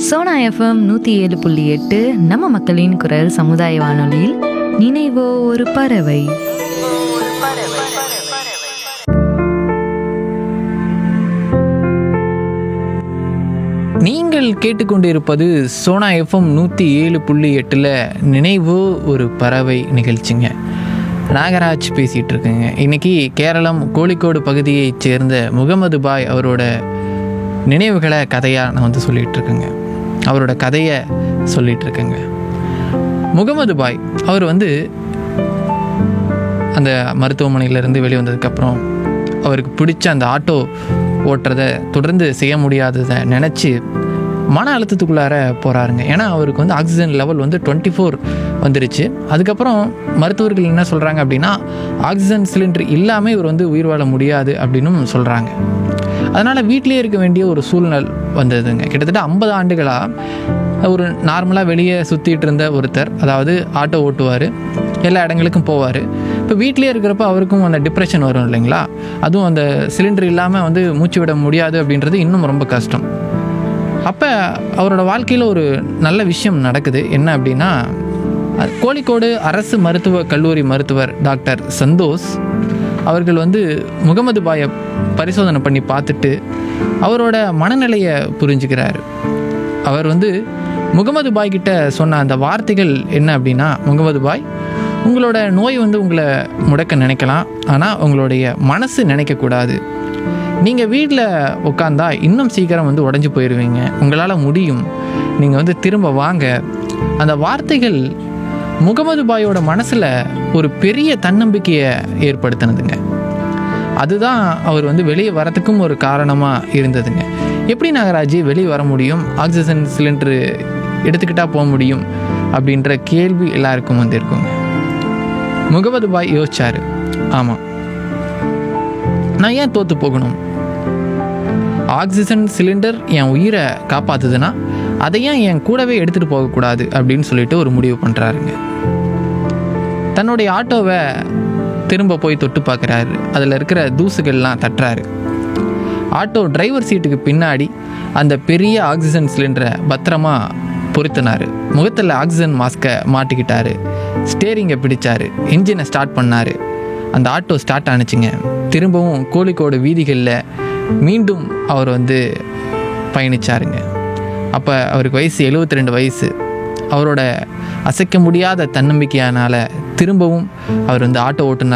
Sona FM நூற்றி ஏழு புள்ளி எட்டு நம்ம மக்களின் குரல் சமுதாய வானொலியில் நினைவோ ஒரு பறவை நீங்கள் கேட்டுக்கொண்டிருப்பது சோனா எஃப்எம் நூற்றி ஏழு புள்ளி எட்டில் நினைவு ஒரு பறவை நிகழ்ச்சிங்க நாகராஜ் பேசிகிட்டு இருக்குங்க இன்றைக்கி கேரளம் கோழிக்கோடு பகுதியைச் சேர்ந்த முகமது பாய் அவரோட நினைவுகளை கதையாக நான் வந்து சொல்லிகிட்டு இருக்கேங்க அவரோட கதையை சொல்லிகிட்டு இருக்கேங்க முகமது பாய் அவர் வந்து அந்த மருத்துவமனையிலேருந்து வெளியே வந்ததுக்கப்புறம் அவருக்கு பிடிச்ச அந்த ஆட்டோ ஓட்டுறதை தொடர்ந்து செய்ய முடியாததை நினச்சி மன அழுத்தத்துக்குள்ளார போகிறாருங்க ஏன்னா அவருக்கு வந்து ஆக்சிஜன் லெவல் வந்து டுவெண்ட்டி ஃபோர் வந்துருச்சு அதுக்கப்புறம் மருத்துவர்கள் என்ன சொல்கிறாங்க அப்படின்னா ஆக்சிஜன் சிலிண்டர் இல்லாமல் இவர் வந்து உயிர் வாழ முடியாது அப்படின்னும் சொல்கிறாங்க அதனால் வீட்டிலே இருக்க வேண்டிய ஒரு சூழ்நிலை வந்ததுங்க கிட்டத்தட்ட ஐம்பது ஆண்டுகளாக ஒரு நார்மலாக வெளியே சுற்றிட்டு இருந்த ஒருத்தர் அதாவது ஆட்டோ ஓட்டுவார் எல்லா இடங்களுக்கும் போவார் இப்போ வீட்டிலே இருக்கிறப்ப அவருக்கும் அந்த டிப்ரெஷன் வரும் இல்லைங்களா அதுவும் அந்த சிலிண்டர் இல்லாமல் வந்து மூச்சு விட முடியாது அப்படின்றது இன்னும் ரொம்ப கஷ்டம் அப்போ அவரோட வாழ்க்கையில் ஒரு நல்ல விஷயம் நடக்குது என்ன அப்படின்னா அஹ், கோழிக்கோடு அரசு மருத்துவ கல்லூரி மருத்துவர் டாக்டர் சந்தோஷ் அவர்கள் வந்து முகமது பாயை பரிசோதனை பண்ணி பார்த்துட்டு அவரோட மனநிலையை புரிஞ்சுக்கிறாரு அவர் வந்து முகமது பாய் கிட்ட சொன்ன அந்த வார்த்தைகள் என்ன அப்படின்னா முகமது பாய் உங்களோட நோய் வந்து உங்களை முடக்க நினைக்கலாம் ஆனால் உங்களுடைய மனசு நினைக்கக்கூடாது நீங்கள் வீட்டில் உட்காந்தா இன்னும் சீக்கிரம் வந்து உடஞ்சி போயிடுவீங்க உங்களால் முடியும் நீங்கள் வந்து திரும்ப வாங்க அந்த வார்த்தைகள் முகமது பாயோட மனசில் ஒரு பெரிய தன்னம்பிக்கையை ஏற்படுத்தினதுங்க அதுதான் அவர் வந்து வெளியே வரத்துக்கும் ஒரு காரணமாக இருந்ததுங்க எப்படி நாகராஜ் வெளியே வர முடியும் ஆக்சிஜன் சிலிண்டரு எடுத்துக்கிட்டா போக முடியும் அப்படின்ற கேள்வி எல்லாருக்கும் வந்து இருக்குங்க முகமது பாய் யோசிச்சாரு ஆமாம் நான் ஏன் தோற்று போகணும் ஆக்சிஜன் சிலிண்டர் என் உயிரை காப்பாத்துதுன்னா அதை ஏன் என் கூடவே எடுத்துகிட்டு போகக்கூடாது அப்படின்னு சொல்லிட்டு ஒரு முடிவு பண்ணுறாருங்க தன்னுடைய ஆட்டோவை திரும்ப போய் தொட்டு பார்க்குறாரு அதில் இருக்கிற தூசுகள்லாம் தட்டுறாரு ஆட்டோ டிரைவர் சீட்டுக்கு பின்னாடி அந்த பெரிய ஆக்சிஜன் சிலிண்டரை பத்திரமா பொருத்தினார் முகத்தில் ஆக்சிஜன் மாஸ்க்கை மாட்டிக்கிட்டாரு ஸ்டேரிங்கை பிடிச்சாரு இன்ஜினை ஸ்டார்ட் பண்ணார் அந்த ஆட்டோ ஸ்டார்ட் ஆனுச்சுங்க திரும்பவும் கோழிக்கோடு வீதிகளில் மீண்டும் அவர் வந்து பயணிச்சாருங்க அப்போ அவருக்கு வயசு 72 ரெண்டு வயசு அவரோட அசைக்க முடியாத தன்னம்பிக்கையானால் திரும்பவும் அவர் வந்து ஆட்டோ ஓட்டுநர்